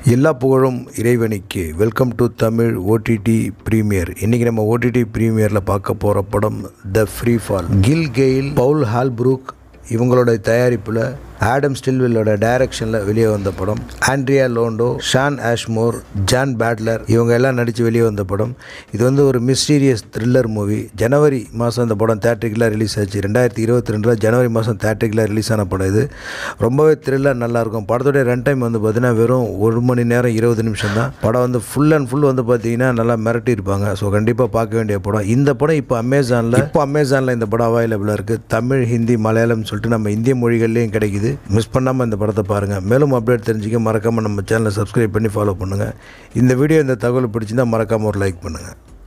எல்லா புகழும் இறைவனுக்கு welcome to Tamil OTT premiere இன்றைக்கி நம்ம ஓடிடி ப்ரீமியரில் பார்க்க போகிற படம் the free fall Gil Gayle Paul Holbrook இவங்களோட தயாரிப்பில் ஆடம் ஸ்டில்வெல்லோட டைரக்ஷனில் வெளியே வந்த படம் Andrea Londo Shawn Ashmore John Butler இவங்க எல்லாம் நடித்து வெளியே வந்த படம் இது வந்து ஒரு மிஸ்டீரியஸ் த்ரில்லர் மூவி ஜனவரி மாதம் இந்த படம் தேட்டரிக்கெலாம் ரிலீஸ் ஆச்சு ரெண்டாயிரத்தி இருபத்தி ரெண்டில் ஜனவரி மாதம் தேட்டரிக்கெலாம் ரிலீஸ் ஆன படம் இது ரொம்பவே த்ரில்லர் நல்லாயிருக்கும் படத்தோடைய ரன் டைம் வந்து பார்த்தீங்கன்னா வெறும் ஒரு மணி நேரம் இருபது நிமிஷம் தான் படம் வந்து ஃபுல் அண்ட் ஃபுல் வந்து பார்த்தீங்கன்னா நல்லா மிரட்டி இருப்பாங்க ஸோ கண்டிப்பாக பார்க்க வேண்டிய படம் இந்த படம் இப்போ அமேசானில் இப்போ அமேசானில் இந்த படம் அவைலபிளாக இருக்குது தமிழ் ஹிந்தி மலையாளம் சொல்லிட்டு நம்ம இந்திய மொழிகள்லேயும் கிடைக்குது மிஸ் பண்ணாமல் இந்த படத்தை பாருங்கள் மேலும் அப்டேட் தெரிஞ்சுக்க மறக்காமல் நம்ம சேனலை சப்ஸ்கிரைப் பண்ணி ஃபாலோ பண்ணுங்கள் இந்த வீடியோ இந்த தகவல் பிடிச்சிருந்தா மறக்காமல் ஒரு லைக் பண்ணுங்கள்